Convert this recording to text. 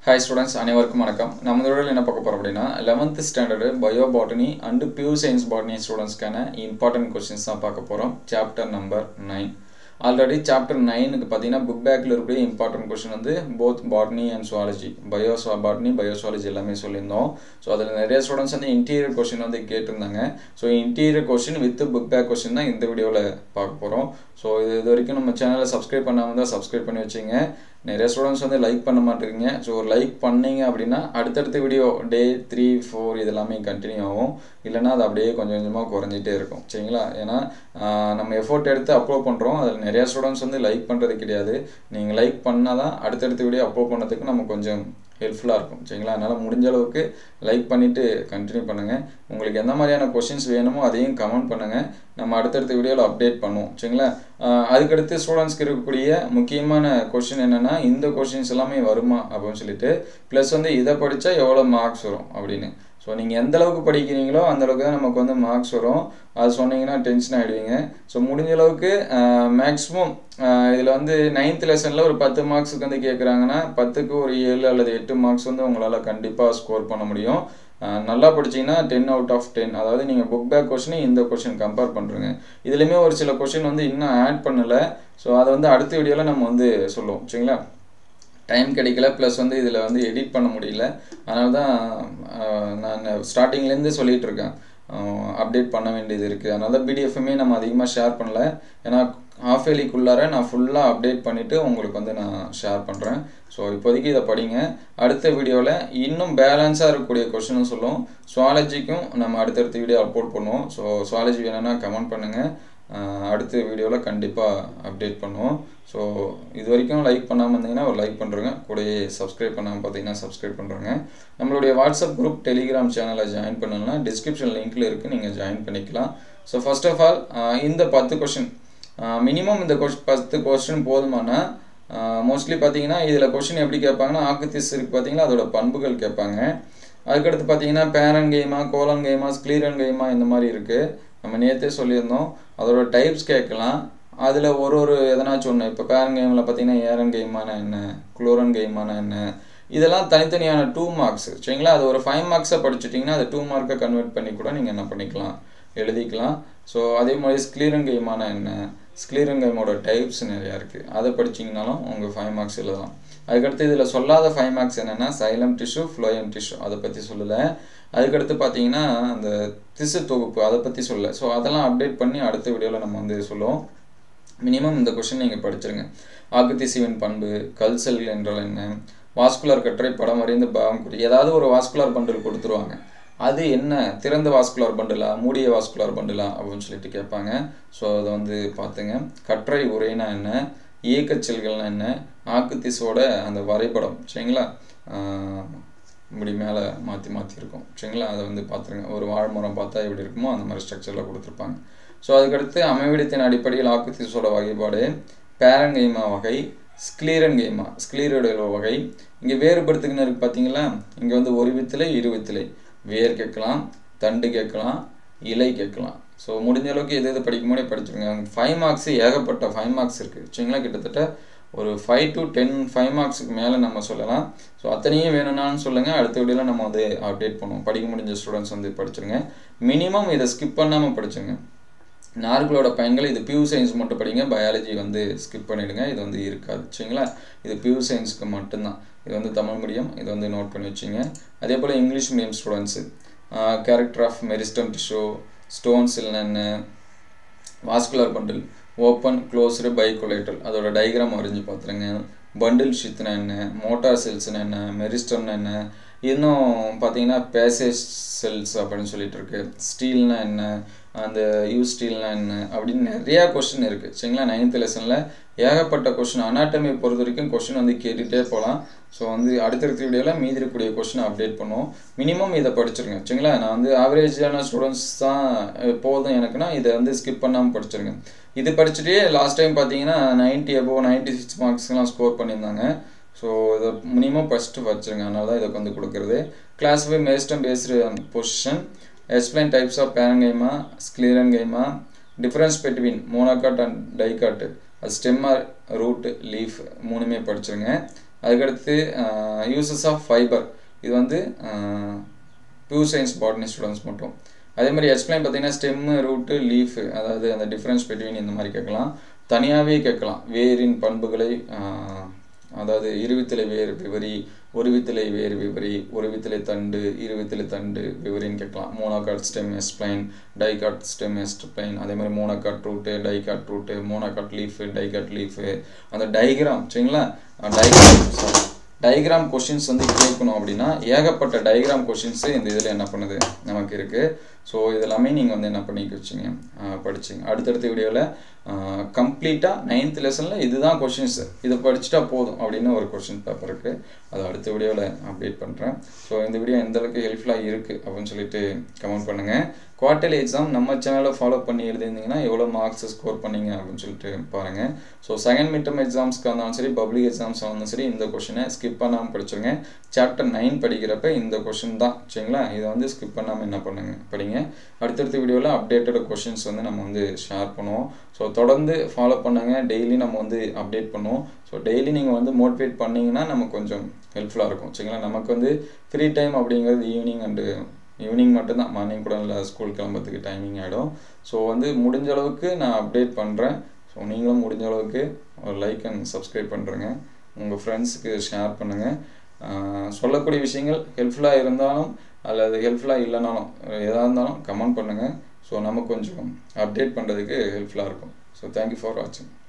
hi students அனைவருக்கும் வணக்கம் நம்ம இதோட என்ன பார்க்க போகிறோம் அப்படின்னா eleventh standard bio botany and pure science botany ஸ்டூடெண்ட்ஸ்க்கான இம்பார்ட்டன்ட் கொஸ்டின்ஸ் தான் பார்க்க போகிறோம் chapter number nine already chapter நைனுக்கு பார்த்தீங்கன்னா புக் பேக்கில் இருக்கக்கூடிய இம்பார்ட்டன்ட் கொஸ்டின் வந்து both botany and zoology bio botany bio zoology எல்லாமே சொல்லியிருந்தோம் ஸோ அதில் நிறைய ஸ்டூடெண்ட்ஸ் வந்து இன்டீரியர் கொஸ்டின் வந்து கேட்டிருந்தாங்க so interior question with book back question தான் இந்த வீடியோவில் பார்க்க போகிறோம் ஸோ இது இது வரைக்கும் நம்ம சேனலை சப்ஸ்கிரைப் பண்ணாமல் தான் சப்ஸ்கிரைப் பண்ணி வச்சிங்க நிறைய ஸ்டூடெண்ட்ஸ் வந்து லைக் பண்ண மாட்டேறீங்க ஸோ ஒரு லைக் பண்ணீங்க அப்படின்னா அடுத்தடுத்த வீடியோ டே த்ரீ ஃபோர் இது எல்லாமே கண்டினியூ ஆகும் இல்லைனா அது அப்படியே கொஞ்சம் கொஞ்சமாக குறைஞ்சிட்டே இருக்கும் சரிங்களா ஏன்னா நம்ம எஃபோர்ட் எடுத்து அப்லோட் பண்ணுறோம் அதில் நிறையா ஸ்டூடெண்ட்ஸ் வந்து லைக் பண்ணுறது கிடையாது நீங்கள் லைக் பண்ணால் தான் அடுத்தடுத்த வீடியோ அப்லோட் பண்ணதுக்கு நம்ம கொஞ்சம் ஹெல்ப்ஃபுல்லாக இருக்கும் சரிங்களா அதனால் முடிஞ்ச அளவுக்கு லைக் பண்ணிவிட்டு கண்டினியூ பண்ணுங்கள் உங்களுக்கு எந்த மாதிரியான கொஷின்ஸ் வேணுமோ அதையும் கமெண்ட் பண்ணுங்கள் நம்ம அடுத்தடுத்த வீடியோவில் அப்டேட் பண்ணுவோம் சரிங்களா அதுக்கடுத்து ஸ்டூடெண்ட்ஸ்க்கு இருக்கக்கூடிய முக்கியமான கொஷின் என்னென்னா இந்த கொஷின்ஸ் எல்லாமே வருமா அப்படின்னு சொல்லிட்டு ப்ளஸ் வந்து இதை படித்தா எவ்வளோ மார்க்ஸ் வரும் அப்படின்னு ஸோ நீங்கள் எந்த அளவுக்கு படிக்கிறீங்களோ அந்த அளவுக்கு தான் நமக்கு வந்து மார்க்ஸ் வரும் அது சொன்னீங்கன்னா டென்ஷன் ஆகிடுவீங்க ஸோ முடிஞ்ச அளவுக்கு மேக்ஸிமம் இதில் வந்து நைன்த் லெசனில் ஒரு பத்து மார்க்ஸுக்கு வந்து கேட்குறாங்கன்னா பத்துக்கு ஒரு ஏழு அல்லது எட்டு மார்க்ஸ் வந்து உங்களால் கண்டிப்பாக ஸ்கோர் பண்ண முடியும் நல்லா படிச்சிங்கன்னா டென் அவுட் ஆஃப் டென் அதாவது நீங்கள் புக் பேக் கொஷினையும் இந்த கொஷின் கம்பேர் பண்ணுறீங்க இதுலேயுமே ஒரு சில கொஷின் வந்து இன்னும் ஆட் பண்ணலை ஸோ அதை வந்து அடுத்த வீடியோவில் நம்ம வந்து சொல்லுவோம் சரிங்களா டைம் கிடைக்கல ப்ளஸ் வந்து இதில் வந்து எடிட் பண்ண முடியல அதனால தான் நான் ஸ்டார்டிங்லேருந்து சொல்லிகிட்டு இருக்கேன் அப்டேட் பண்ண வேண்டியது இருக்குது அதனால தான் பிடிஎஃப்மே நம்ம அதிகமாக ஷேர் பண்ணல ஏன்னா ஹாஃப் ஏலிக்குள்ளார நான் ஃபுல்லாக அப்டேட் பண்ணிவிட்டு உங்களுக்கு வந்து நான் ஷேர் பண்ணுறேன் ஸோ இப்போதைக்கு இதை படிங்க அடுத்த வீடியோவில் இன்னும் பேலன்ஸாக இருக்கக்கூடிய கொஷினும் சொல்லும் சுவாலஜிக்கும் நம்ம அடுத்தடுத்த வீடியோ அப்லோட் பண்ணுவோம் ஸோ சுவாலஜி வேணும்னா கமெண்ட் பண்ணுங்கள் அடுத்த வீடியோவில் கண்டிப்பாக அப்டேட் பண்ணுவோம் ஸோ இது வரைக்கும் லைக் பண்ணாமல் இருந்தீங்கன்னா ஒரு லைக் பண்ணுறேங்க கூடயே சப்ஸ்கிரைப் பண்ணாமல் பார்த்தீங்கன்னா சப்ஸ்கிரைப் பண்ணுறேங்க நம்மளுடைய வாட்ஸ்அப் குரூப் டெலிகிராம் சேனலை ஜாயின் பண்ணணும்னா டிஸ்கிரிப்ஷன் லிங்க்கில் இருக்குது நீங்கள் ஜாயின் பண்ணிக்கலாம் ஸோ ஃபஸ்ட் ஆஃப் ஆல் இந்த பத்து கொஷின் மினிமம் இந்த கொஷ் பத்து கொஸ்டின் போதுமானா மோஸ்ட்லி பார்த்தீங்கன்னா இதில் கொஷின் எப்படி கேட்பாங்கன்னா ஆக்குத்திஸ் இருக்குது பார்த்தீங்களா அதோட பண்புகள் கேட்பாங்க அதுக்கடுத்து பார்த்தீங்கன்னா பேரன் கேமா கோலன் கேமா ஸ்க்ளீரன் கேமா இந்த மாதிரி இருக்குது நம்ம நேற்றே சொல்லியிருந்தோம் அதோட டைப்ஸ் கேட்கலாம் அதில் ஒரு ஒரு எதனாச்சும் ஒன்று இப்போ பேரன் கேமில் பார்த்தீங்கன்னா ஏரன் கேமான என்ன குளோரன் கேமான என்ன இதெல்லாம் தனித்தனியான டூ மார்க்ஸ் சரிங்களா அது ஒரு ஃபைவ் மார்க்ஸை படிச்சுட்டிங்கன்னா அது டூ மார்க்கை கன்வெர்ட் பண்ணி கூட நீங்கள் என்ன பண்ணிக்கலாம் எழுதிக்கலாம் ஸோ அதே மாதிரி ஸ்க்ளீரன் கேமான என்ன ஸ்க்ளீரன் கேமோட டைப்ஸ் நிறையா இருக்குது அதை படிச்சிங்கனாலும் உங்கள் ஃபைவ் மார்க்ஸ் எழுதலாம் அதுக்கடுத்து இதில் சொல்லாத ஃபைவ் மார்க்ஸ் என்னென்னா சைலம் டிஷ்யூ ஃப்ளோயம் டிஷ்யூ அதை பற்றி சொல்லலை அதுக்கடுத்து பார்த்தீங்கன்னா அந்த திசு தொகுப்பு அதை பற்றி சொல்ல ஸோ அதெல்லாம் அப்டேட் பண்ணி அடுத்த வீடியோவில் நம்ம வந்து சொல்லுவோம் மினிமம் இந்த கொஷின் நீங்கள் படிச்சிருங்க ஆக்குத்திசுவின் பண்பு கல்சல் என்றால் என்ன வாஸ்குலர் கற்றை படம் வரைந்து பாவம் குறி ஏதாவது ஒரு வாஸ்குலர் பண்டில் கொடுத்துருவாங்க அது என்ன திறந்த வாஸ்குலர் பண்டிலா மூடிய வாஸ்குலர் பண்டிலா அப்படின்னு சொல்லிட்டு கேட்பாங்க ஸோ அதை வந்து பார்த்துங்க கற்றை உரைனா என்ன இயக்கச்செல்கள்னா என்ன ஆக்குத்திசோட அந்த வரைபடம் சரிங்களா இப்படி மேலே மாற்றி மாற்றி இருக்கும் சரிங்களா அதை வந்து பார்த்துருங்க ஒரு வாழைமரம் பார்த்தா எப்படி இருக்குமோ அந்த மாதிரி ஸ்ட்ரக்சரில் கொடுத்துருப்பாங்க ஸோ அதுக்கடுத்து அமைவிடத்தின் அடிப்படையில் ஆக்குத்திசோட வகைப்பாடு பேரங்கைமா வகை ஸ்க்ளீரன் கைமா ஸ்க்ளீரோட வகை இங்கே வேறுபடுத்துக்குன்னு இருக்குது பார்த்தீங்களா இங்கே வந்து ஒரு வித்திலை இரு வித்திலை வேர் கேட்கலாம் தண்டு கேட்கலாம் இலை கேட்கலாம் ஸோ முடிஞ்ச அளவுக்கு எது எது படிக்கும் போதே படிச்சுருங்க ஃபைவ் மார்க்ஸ் ஏகப்பட்ட ஃபைவ் மார்க்ஸ் இருக்குது சரிங்களா கிட்டத்தட்ட ஒரு ஃபைவ் டு டென் ஃபைவ் மார்க்ஸுக்கு மேலே நம்ம சொல்லலாம் ஸோ அத்தனையும் வேணும்னாலும் சொல்லுங்கள் அடுத்த வீடியோவில் நம்ம வந்து அப்டேட் பண்ணுவோம் படிக்க முடிஞ்ச ஸ்டூடெண்ட்ஸ் வந்து படிச்சிருங்க மினிமம் இதை ஸ்கிப் பண்ணாமல் படிச்சுங்க நார்களோட பயன்கள் இது பியூ சயின்ஸ் மட்டும் படிங்க பயாலஜி வந்து ஸ்கிப் பண்ணிவிடுங்க இது வந்து இருக்காது சரிங்களா இது பியூ சயின்ஸுக்கு மட்டும்தான் இது வந்து தமிழ் மீடியம் இது வந்து நோட் பண்ணி வச்சிங்க அதே போல் English medium students character of meristem tissue stones என்ன vascular bundle open closed bicollateral அதோட டயக்ராம் வரைஞ்சி பார்த்துருங்க பண்டில் ஷித்னா என்ன மோட்டார் செல்ஸ்னா என்ன மெரிஸ்டம்னா என்ன இன்னும் பார்த்தீங்கன்னா பேசேஜ் செல்ஸ் அப்படின்னு சொல்லிட்டு இருக்கு ஸ்டீல்னா என்ன அந்த யூ ஸ்டீல்னா என்ன அப்படின்னு நிறையா கொஷின் இருக்குது சரிங்களா நைன்த் லெசனில் ஏகப்பட்ட கொஷின் அனாட்டமி பொறுத்த வரைக்கும் கொஷின் வந்து கேட்டுகிட்டே போகலாம் ஸோ வந்து அடுத்தடுத்த வீடியோவில் மீதி இருக்கக்கூடிய கொஷினை அப்டேட் பண்ணுவோம் மினிமம் இதை படிச்சிருங்க சரிங்களா நான் வந்து ஆவரேஜான ஸ்டூடெண்ட்ஸ் தான் போதும் எனக்குன்னா இதை வந்து ஸ்கிப் பண்ணாமல் படிச்சிருங்க இது படிச்சுட்டே லாஸ்ட் டைம் பார்த்தீங்கன்னா நைன்ட்டி அபோவ் நைன்ட்டி சிக்ஸ் மார்க்ஸ்லாம் ஸ்கோர் பண்ணியிருந்தாங்க ஸோ இதை மினிமம் ஃபஸ்ட்டு வச்சுருங்க அதனால தான் இதுக்கு வந்து கொடுக்குறது class five meristem based position explain types of parenchyma sclerenchyma difference between monocot and dicot அது ஸ்டெம்மர் ரூட் லீஃப் மூணுமே படிச்சிருங்க அதுக்கடுத்து யூசஸ் ஆஃப் ஃபைபர் இது வந்து பியூர் சயின்ஸ் பாட்னி ஸ்டூடெண்ட்ஸ் மட்டும் அதே மாதிரி எக்ஸ்பிளைன் பார்த்தீங்கன்னா ஸ்டெம்மு ரூட்டு லீஃபு அதாவது அந்த டிஃப்ரென்ஸ் பிட்வீன் இந்த மாதிரி கேட்கலாம் தனியாகவே கேட்கலாம் வேரின் பண்புகளை அதாவது இருவித்திலை வேறு விவரி ஒருவித்திலை வேறு விவரி ஒருவித்திலை தண்டு இருவித்திலை தண்டு விவரின்னு கேட்கலாம் monocot stem explain dicot stem explain அதே மாதிரி monocot root dicot root monocot leaf dicot leaf அந்த டைகிராம் சரிங்களா டைகிராம் சாரி டயக்ராம் கொஷின்ஸ் வந்து கேட்கணும் அப்படின்னா ஏகப்பட்ட டயக்ராம் கொஷின்ஸு இந்த இதில் என்ன பண்ணுது நமக்கு இருக்குது ஸோ இதெல்லாமே நீங்கள் வந்து என்ன பண்ணிக்க வச்சிங்க படிச்சிங்க அடுத்தடுத்த வீடியோவில் கம்ப்ளீட்டாக நைன்த் லெசனில் இதுதான் கொஷின்ஸ் இதை படிச்சுட்டா போதும் அப்படின்னு ஒரு கொஷின் பேப்பர் இருக்குது அதை அடுத்த வீடியோவில் அப்டேட் பண்ணுறேன் ஸோ இந்த வீடியோ எந்த அளவுக்கு ஹெல்ப்ஃபுல்லாக இருக்குது அப்படின்னு சொல்லிட்டு கமெண்ட் பண்ணுங்கள் குவார்டர்லி எக்ஸாம் நம்ம சேனலை ஃபாலோ பண்ணி எழுதியிருந்தீங்கன்னா எவ்வளோ மார்க்ஸ் ஸ்கோர் பண்ணீங்க அப்படின்னு சொல்லிட்டு பாருங்கள் ஸோ செகண்ட் மிட்டம் எக்ஸாம்ஸ்க்கு இருந்தாலும் சரி பப்ளிக் எக்ஸாம்ஸ் இருந்தாலும் சரி இந்த கொஷினை ஸ்கிப் பண்ணாமல் படிச்சிருங்க சாப்டர் நைன் படிக்கிறப்ப இந்த கொஷின் தான் சரிங்களா இதை வந்து ஸ்கிப் பண்ணாமல் என்ன பண்ணுங்க படிங்க அடுத்தடுத்த வீடியோவில் அப்டேட்டட் கொஷின்ஸ் வந்து நம்ம வந்து ஷேர் பண்ணுவோம் ஸோ தொடர்ந்து ஃபாலோ பண்ணுங்கள் டெய்லி நம்ம வந்து அப்டேட் பண்ணுவோம் ஸோ டெய்லி நீங்கள் வந்து மோட்டிவேட் பண்ணிங்கன்னா நமக்கு கொஞ்சம் ஹெல்ப்ஃபுல்லாக இருக்கும் சரிங்களா நமக்கு வந்து ஃப்ரீ டைம் அப்படிங்கிறது ஈவினிங் அண்டு ஈவினிங் மட்டும்தான் மார்னிங் கூட இல்லை ஸ்கூல் கிளம்புறதுக்கு டைமிங் ஆகிடும் ஸோ வந்து முடிஞ்ச அளவுக்கு நான் அப்டேட் பண்ணுறேன் ஸோ நீங்களும் முடிஞ்ச அளவுக்கு ஒரு லைக் அண்ட் சப்ஸ்கிரைப் பண்ணுறேங்க உங்கள் ஃப்ரெண்ட்ஸுக்கு ஷேர் பண்ணுங்கள் சொல்லக்கூடிய விஷயங்கள் ஹெல்ப்ஃபுல்லாக இருந்தாலும் அல்லது ஹெல்ப்ஃபுல்லாக இல்லைனாலும் எதாக இருந்தாலும் கமெண்ட் பண்ணுங்கள் ஸோ நமக்கு கொஞ்சம் அப்டேட் பண்ணுறதுக்கு ஹெல்ப்ஃபுல்லாக இருக்கும் ஸோ தேங்க்யூ ஃபார் வாட்சிங்